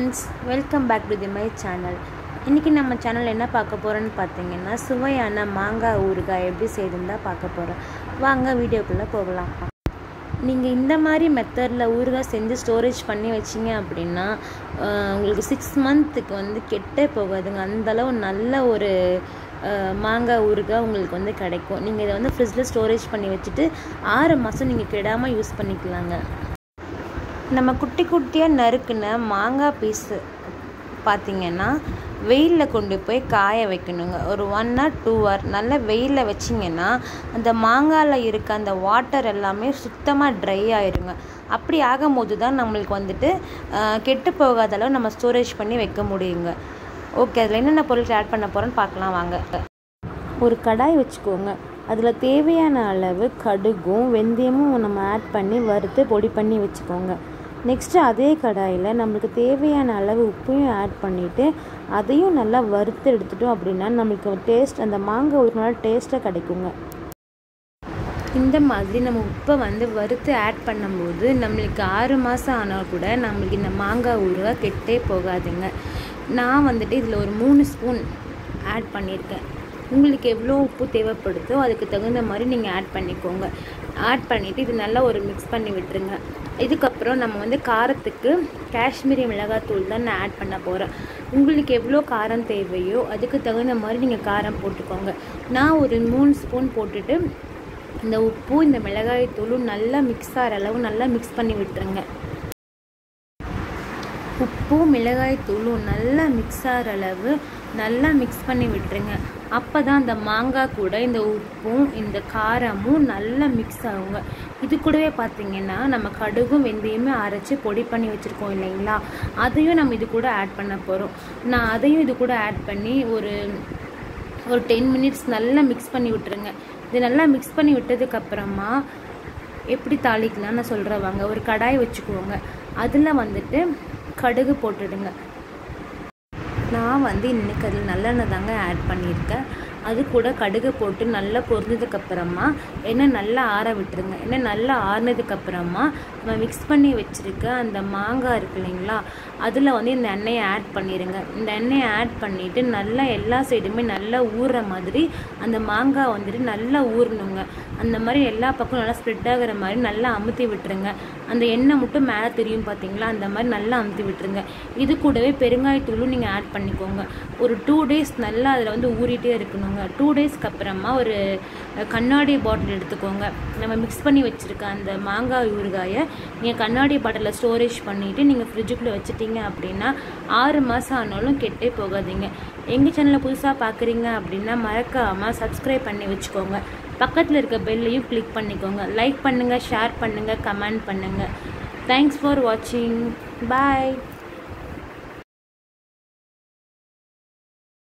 friends welcome back to the my channel இன்றைக்கி நம்ம channel என்ன பார்க்க போகிறோன்னு பார்த்தீங்கன்னா சுவையான மாங்காய் ஊறுகாய் எப்படி செய்யுதுன்னு தான் பார்க்க போகிறோம் வாங்க வீடியோக்குள்ளே போகலாம் நீங்கள் இந்த மாதிரி மெத்தடில் ஊறுகாய் செஞ்சு ஸ்டோரேஜ் பண்ணி வச்சிங்க அப்படின்னா ஆஹ், உங்களுக்கு சிக்ஸ் மந்த்துக்கு வந்து கெட்டே போகாதுங்க அந்தளவு நல்ல ஒரு ஆஹ், மாங்காய் ஊறுகாய் உங்களுக்கு வந்து கிடைக்கும் நீங்கள் இதை வந்து ஃப்ரிட்ஜில் ஸ்டோரேஜ் பண்ணி வச்சுட்டு ஆறு மாதம் நீங்கள் கெடாமல் யூஸ் பண்ணிக்கலாங்க நம்ம குட்டி குட்டியாக நறுக்குன மாங்காய் பீஸு பார்த்தீங்கன்னா வெயிலில் கொண்டு போய் காய வைக்கணுங்க ஒரு ஒன் ஆர் டூ ஹவர் நல்ல வெயிலில் வச்சிங்கன்னா அந்த மாங்காயில் இருக்க அந்த வாட்டர் எல்லாமே சுத்தமாக ட்ரை ஆயிருங்க அப்படி ஆகும்போது தான் நம்மளுக்கு வந்துட்டு ஆஹ், கெட்டு போகாத அளவு நம்ம ஸ்டோரேஜ் பண்ணி வைக்க முடியுங்க ஓகே அதில் என்னென்ன பொருட்கள் ஆட் பண்ண போகிறோன்னு பார்க்கலாம் வாங்க ஒரு கடாய் வச்சுக்கோங்க அதில் தேவையான அளவு கடுகும் வெந்தயமும் நம்ம ஆட் பண்ணி வறுத்து பொடி பண்ணி வச்சுக்கோங்க நெக்ஸ்ட்டு அதே கடாயில் நம்மளுக்கு தேவையான அளவு உப்பையும் ஆட் பண்ணிவிட்டு அதையும் நல்லா வறுத்து எடுத்துட்டோம் அப்படின்னா நம்மளுக்கு டேஸ்ட் அந்த மாங்காய் ஒரு நாள் டேஸ்ட்டாக கிடைக்குங்க இந்த மாதிரி நம்ம உப்பை வந்து வறுத்து ஆட் பண்ணும்போது நம்மளுக்கு ஆறு மாதம் ஆனால் கூட நம்மளுக்கு இந்த மாங்காய் ஊறுகாய் கெட்டே போகாதுங்க நான் வந்துட்டு இதில் ஒரு மூணு ஸ்பூன் ஆட் பண்ணியிருக்கேன் உங்களுக்கு எவ்வளோ உப்பு தேவைப்படுதோ அதுக்கு தகுந்த மாதிரி நீங்கள் ஆட் பண்ணிக்கோங்க ஆட் பண்ணிவிட்டு இது நல்லா ஒரு மிக்ஸ் பண்ணி விட்டுருங்க இதுக்கப்புறம் நம்ம வந்து காரத்துக்கு காஷ்மீரி மிளகாத்தூள் தான் நான் ஆட் பண்ண போகிறேன் உங்களுக்கு எவ்வளோ காரம் தேவையோ அதுக்கு தகுந்த மாதிரி நீங்கள் காரம் போட்டுக்கோங்க நான் ஒரு மூணு ஸ்பூன் போட்டுட்டு இந்த உப்பு இந்த மிளகாய் தூளும் நல்லா மிக்ஸ் ஆகிற அளவு நல்லா மிக்ஸ் பண்ணி விட்டுருங்க உப்பும் மிளகாய் தூளும் நல்லா மிக்ஸ் ஆகிற அளவு நல்லா மிக்ஸ் பண்ணி விட்டுருங்க அப்போ தான் அந்த மாங்காய் கூட இந்த உப்பும் இந்த காரமும் நல்லா மிக்ஸ் ஆகுங்க இது கூடவே பார்த்தீங்கன்னா நம்ம கடுகும் வெந்தயமும் அரைச்சி பொடி பண்ணி வச்சுருக்கோம் இல்லைங்களா அதையும் நம்ம இது கூட ஆட் பண்ண போகிறோம் நான் அதையும் இது கூட ஆட் பண்ணி ஒரு ஒரு டென் மினிட்ஸ் நல்லா மிக்ஸ் பண்ணி விட்டுருங்க இது நல்லா மிக்ஸ் பண்ணி விட்டதுக்கப்புறமா எப்படி தாளிக்கலாம்னு நான் சொல்கிறேன் வாங்க ஒரு கடாய் வச்சுக்குவோங்க அதில் வந்துட்டு கடுகு போட்டுடுங்க நான் வந்து இன்றைக்கி அதில் நல்லெண்ணெய் தாங்க ஆட் பண்ணியிருக்கேன் அது கூட கடுகு போட்டு நல்லா பொரிஞ்சதுக்கப்புறமா எண்ணெய் நல்லா ஆற விட்டுருங்க எண்ணெய் நல்லா ஆறினதுக்கப்புறமா நம்ம மிக்ஸ் பண்ணி வச்சுருக்க அந்த மாங்காய் இருக்கு இல்லைங்களா அதில் வந்து இந்த எண்ணெயை ஆட் பண்ணிடுங்க இந்த எண்ணெயை ஆட் பண்ணிவிட்டு நல்லா எல்லா சைடுமே நல்லா ஊறுற மாதிரி அந்த மாங்காய் வந்துட்டு நல்லா ஊறணுங்க அந்த மாதிரி எல்லா பக்கம் நல்லா ஸ்ப்ரெட் ஆகிற மாதிரி நல்லா அமுத்தி விட்டுருங்க அந்த எண்ணெய் மட்டும் மேலே தெரியும் பார்த்தீங்களா அந்த மாதிரி நல்லா அமுத்தி விட்டுருங்க இது கூடவே பெருங்காயத்தூளும் நீங்கள் ஆட் பண்ணிக்கோங்க ஒரு டூ டேஸ் நல்லா அதில் வந்து ஊறிட்டே இருக்கணுங்க டூ டேஸ்க்கு அப்புறமா ஒரு கண்ணாடி பாட்டில் எடுத்துக்கோங்க நம்ம மிக்ஸ் பண்ணி வச்சுருக்க அந்த மாங்காய் ஊறுகாயை நீங்கள் கண்ணாடி பாட்டிலில் ஸ்டோரேஜ் பண்ணிவிட்டு நீங்கள் ஃப்ரிட்ஜுக்குள்ளே வச்சுட்டீங்க அப்படின்னா ஆறு மாதம் ஆனாலும் கெட்டே போகாதீங்க எங்கள் சேனலை புதுசாக பார்க்குறீங்க அப்படின்னா மறக்காமல் சப்ஸ்கிரைப் பண்ணி வச்சுக்கோங்க பக்கத்தில் இருக்க பெல்லையும் கிளிக் பண்ணிக்கோங்க லைக் பண்ணுங்கள் ஷேர் பண்ணுங்கள் கமெண்ட் பண்ணுங்கள் தேங்க்ஸ் ஃபார் வாட்சிங் பாய்